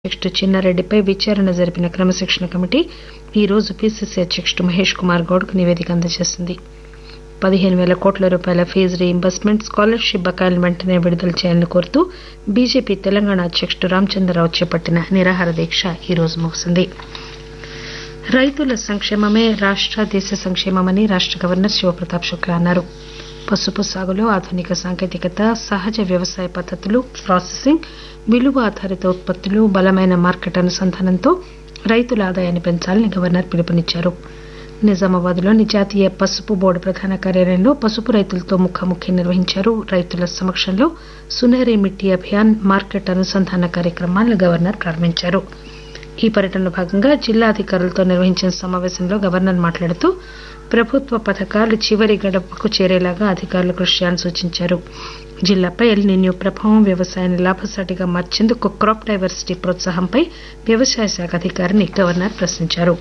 అధ్యక్షుడు చిన్నారెడ్డిపై విచారణ జరిపిన క్రమశిక్షణ కమిటీ ఈ రోజు పీసీసీ అధ్యక్షుడు మహేష్ కుమార్ గౌడ్కు నివేదిక అందజేసింది పదిహేను పేల కోట్ల రూపాయల ఫీజు రీయింబర్స్మెంట్ స్కాలర్షిప్ బకాయిలను వెంటనే విడుదల చేయాలని కోరుతూ బీజేపీ తెలంగాణ అధ్యక్షుడు రామచంద్రరావు చేపట్టిన నిరాహార దీక్ష ఈ రోజు ముగిసింది రైతుల సంక్షేమమే రాష్ట దేశ సంక్షేమమని రాష్ట గవర్నర్ శివప్రతాప్ శుక్లా అన్నారు పసుపు సాగులో ఆధునిక సాంకేతికత సహజ వ్యవసాయ పద్దతులు ప్రాసెసింగ్ విలువ ఆధారిత ఉత్పత్తులు బలమైన మార్కెట్ అనుసంధానంతో రైతుల ఆదాయాన్ని పెంచాలని గవర్నర్ పిలుపునిచ్చారు నిజామాబాద్లోని జాతీయ పసుపు బోర్డు ప్రధాన కార్యాలయంలో పసుపు రైతులతో ముఖాముఖి నిర్వహించారు రైతుల సమక్షంలో సునేరి మిట్టి అభియాన్ మార్కెట్ అనుసంధాన కార్యక్రమాలను గవర్నర్ ప్రారంభించారు ఈ పర్యటనలో భాగంగా జిల్లా అధికారులతో నిర్వహించిన సమావేశంలో గవర్నర్ మాట్లాడుతూ ప్రభుత్వ పథకాలు చివరి గడపకు చేరేలాగా అధికారులు కృషి చేయాలని సూచించారు జిల్లాపై ఎల్ నిన్యూ ప్రభావం వ్యవసాయాన్ని లాభసాటిగా మార్చేందుకు క్రాప్ డైవర్సిటీ ప్రోత్సాహంపై వ్యవసాయ శాఖ అధికారిని గవర్నర్ ప్రశ్నించారు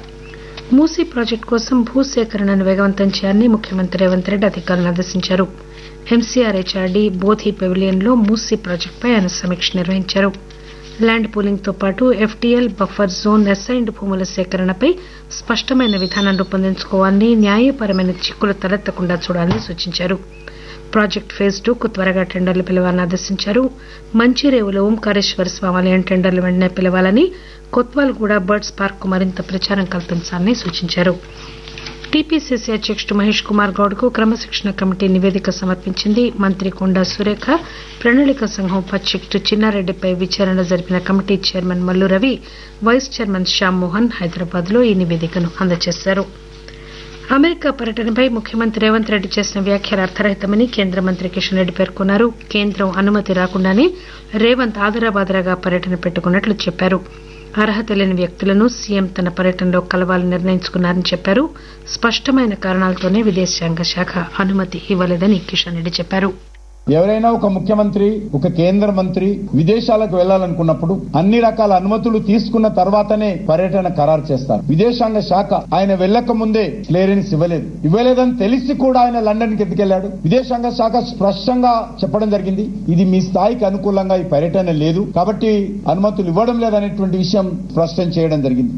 మూసీ ప్రాజెక్టు కోసం భూసేకరణను వేగవంతం చేయాలని ముఖ్యమంత్రి రేవంత్ రెడ్డి అధికారులను ఆదేశించారు ఎంసీఆర్ హెచ్ఆర్డీ బోధి పెవిలియన్లో మూసీ ప్రాజెక్టుపై ఆయన సమీక్ష నిర్వహించారు ల్యాండ్ పూలింగ్ తో పాటు ఎఫ్టీఎల్ బఫర్ జోన్ అసైన్డ్ భూముల సేకరణపై స్పష్టమైన విధానం రూపొందించుకోవాలని న్యాయపరమైన చిక్కులు తలెత్తకుండా చూడాలని సూచించారు ప్రాజెక్టు ఫేజ్ టూ కు త్వరగా టెండర్లు పిలవాలని ఆదేశించారు మంచిరేవులో ఓంకారేశ్వర స్వామి ఆలయం టెండర్లు వెంటనే పిలవాలని కొత్వాల్గూడ బర్డ్స్ పార్క్ కు మరింత ప్రచారం కల్పించాలని సూచించారు టీపీసీసీ అధ్యక్షుడు మహేష్ కుమార్ గౌడ్ కు క్రమశిక్షణ కమిటీ నివేదిక సమర్పించింది మంత్రి కొండా సురేఖ ప్రణాళిక సంఘం ఉపాధ్యక్షుడు చిన్నారెడ్డిపై విచారణ జరిపిన committee chairman Mallu Ravi vice chairman Shyam Mohan Hyderabad లో ఈ నివేదికను అందజేశారు అమెరికా పర్యటనపై ముఖ్యమంత్రి రేవంత్ రెడ్డి చేసిన వ్యాఖ్యలు అర్థరహితమని కేంద్ర మంత్రి కిషన్ రెడ్డి పేర్కొన్నారు కేంద్రం అనుమతి రాకుండానే రేవంత్ ఆదరాబాదరాగా పర్యటన పెట్టుకున్నట్లు చెప్పారు అర్హత లేని వ్యక్తులను సీఎం తన పర్యటనలో కలవాలని నిర్ణయించుకున్నారని చెప్పారు స్పష్టమైన కారణాలతోనే విదేశాంగ శాఖ అనుమతి ఇవ్వలేదని కిషన్ రెడ్డి చెప్పారు ఎవరైనా ఒక ముఖ్యమంత్రి ఒక కేంద్ర మంత్రి విదేశాలకు వెళ్లాలనుకున్నప్పుడు అన్ని రకాల అనుమతులు తీసుకున్న తర్వాతనే పర్యటన ఖరారు చేస్తారు విదేశాంగ శాఖ ఆయన వెళ్లక ముందే క్లియరెన్స్ ఇవ్వలేదు ఇవ్వలేదని తెలిసి కూడా ఆయన లండన్ కి ఎందుకెళ్లాడు విదేశాంగ శాఖ స్పష్టంగా చెప్పడం జరిగింది ఇది మీ స్థాయికి అనుకూలంగా ఈ పర్యటన లేదు కాబట్టి అనుమతులు ఇవ్వడం లేదనేటువంటి విషయం స్పష్టం చేయడం జరిగింది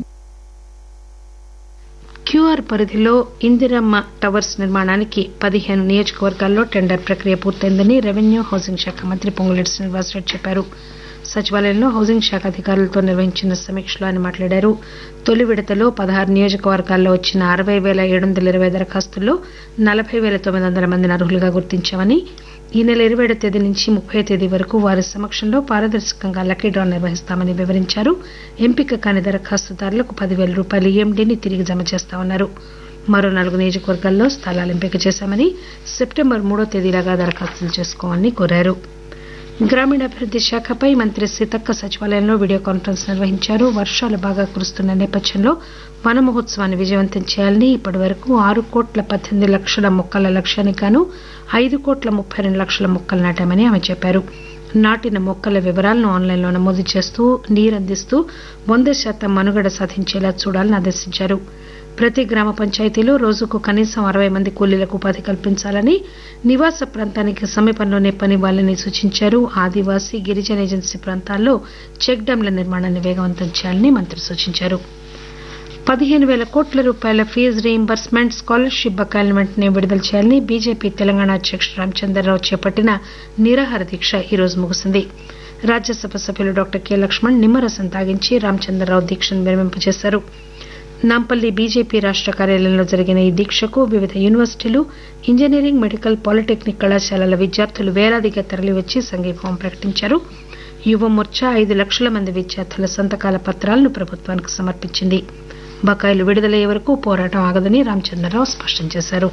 క్యూఆర్ పరిధిలో ఇందిరమ్మ టవర్స్ నిర్మాణానికి పదిహేను నియోజకవర్గాల్లో టెండర్ ప్రక్రియ పూర్తయిందని రెవెన్యూ హౌసింగ్ శాఖ మంత్రి పొంగులేటి శ్రీనివాసరెడ్డి చెప్పారు సచివాలయంలో హౌసింగ్ శాఖ అధికారులతో నిర్వహించిన సమీక్షలో ఆయన మాట్లాడారు తొలి విడతలో పదహారు నియోజకవర్గాల్లో వచ్చిన అరవై పేల ఏడు వందల ఇరవై దరఖాస్తుల్లో నలభై పేల తొమ్మిది వందల మందిని అర్హులుగా గుర్తించామని ఈ నెల ఇరవై ఏడో తేదీ నుంచి ముప్పై తేదీ వరకు వారి సమక్షంలో పారదర్శకంగా లక్కీ డ్రా నిర్వహిస్తామని వివరించారు ఎంపిక కాని దరఖాస్తుదారులకు పదివేల రూపాయల ఈఎండీని తిరిగి జమ చేస్తామన్నారు మరో నాలుగు నియోజకవర్గాల్లో స్థలాలు ఎంపిక చేశామని సెప్టెంబర్ మూడో తేదీలాగా దరఖాస్తులు చేసుకోవాలని కోరారు గ్రామీణాభివృద్ది శాఖపై మంత్రి సీతక్క సచివాలయంలో వీడియో కాన్ఫరెన్స్ నిర్వహించారు వర్షాలు బాగా కురుస్తున్న నేపథ్యంలో వన మహోత్సవాన్ని విజయవంతం చేయాలని ఇప్పటి వరకు ఆరు కోట్ల పద్దెనిమిది లక్షల మొక్కల లక్ష్యానికి గాను ఐదు కోట్ల ముప్పై రెండు లక్షల మొక్కలు నాటామని ఆమె చెప్పారు నాటిన మొక్కల వివరాలను ఆన్లైన్లో నమోదు చేస్తూ నీరందిస్తూ వంద శాతం మనుగడ సాధించేలా చూడాలని ఆదేశించారు ప్రతి గ్రామ పంచాయతీలో రోజుకు కనీసం అరవై మంది కూలీలకు ఉపాధి కల్పించాలని నివాస ప్రాంతానికి సమీపంలోనే పనివ్వాలని సూచించారు ఆదివాసీ గిరిజన ఏజెన్సీ ప్రాంతాల్లో చెక్ డ్యాంల నిర్మాణాన్ని వేగవంతం చేయాలని మంత్రి సూచించారు పదిహేను పేల కోట్ల రూపాయల ఫీజు రీయింబర్స్మెంట్ స్కాలర్షిప్ బకాయిలను వెంటనే విడుదల చేయాలని బీజేపీ తెలంగాణ అధ్యక్షుడు రామచంద్రరావు చేపట్టిన నిరాహార దీక్ష ఈ రోజు ముగిసింది రాజ్యసభ సభ్యులు డాక్టర్ కె లక్ష్మణ్ నిమ్మరసం తాగించి రామచంద్రరావు దీక్షను విరమింపజేశారు నాంపల్లి బీజేపీ రాష్ట కార్యాలయంలో జరిగిన ఈ దీక్షకు వివిధ యూనివర్సిటీలు ఇంజనీరింగ్ మెడికల్ పాలిటెక్నిక్ కళాశాలల విద్యార్థులు వేలాదిగా తరలివచ్చి సంఘీభావం ప్రకటించారు యువమోర్చా ఐదు లక్షల మంది విద్యార్థుల సంతకాల పత్రాలను ప్రభుత్వానికి సమర్పించింది బకాయిలు విడుదలయ్యే వరకు పోరాటం ఆగదని రామచంద్రరావు స్పష్టం చేశారు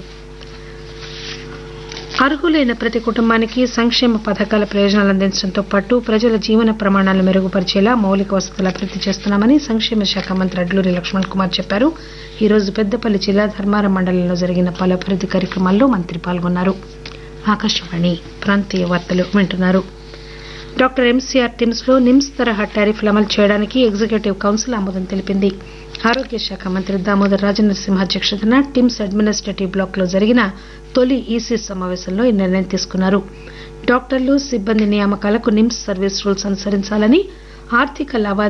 అర్హులైన ప్రతి కుటుంబానికి సంక్షేమ పథకాల ప్రయోజనాలు అందించడంతో పాటు ప్రజల జీవన ప్రమాణాలు మెరుగుపరిచేలా మౌలిక వసతులు అభివృద్ది చేస్తున్నామని సంక్షేమ శాఖ మంత్రి అడ్లూరి లక్ష్మణ్ కుమార్ చెప్పారు ఈ రోజు పెద్దపల్లి జిల్లా ధర్మారం మండలంలో జరిగిన పలు అభివృద్ది కార్యక్రమాల్లో మంత్రి పాల్గొన్నారు ఆకాశవాణి ప్రాంతీయ వార్తలు వింటున్నారు డాక్టర్ ఎంసీఆర్ టిమ్స్ లో నిమ్స్ తరహా టారిఫ్లు అమలు చేయడానికి ఎగ్జిక్యూటివ్ కౌన్సిల్ ఆమోదం తెలిపింది ఆరోగ్య శాఖ మంత్రి దామోదర్ రాజనరసింహ అధ్యక్షతన టిమ్స్ అడ్మినిస్టేటివ్ బ్లాక్ లో జరిగిన తొలి ఈసీ సమావేశంలో ఈ నిర్ణయం తీసుకున్నారు డాక్టర్లు సిబ్బంది నియామకాలకు నిమ్స్ సర్వీస్ రూల్స్ అనుసరించాలని ఆర్థిక లావాదేవీలు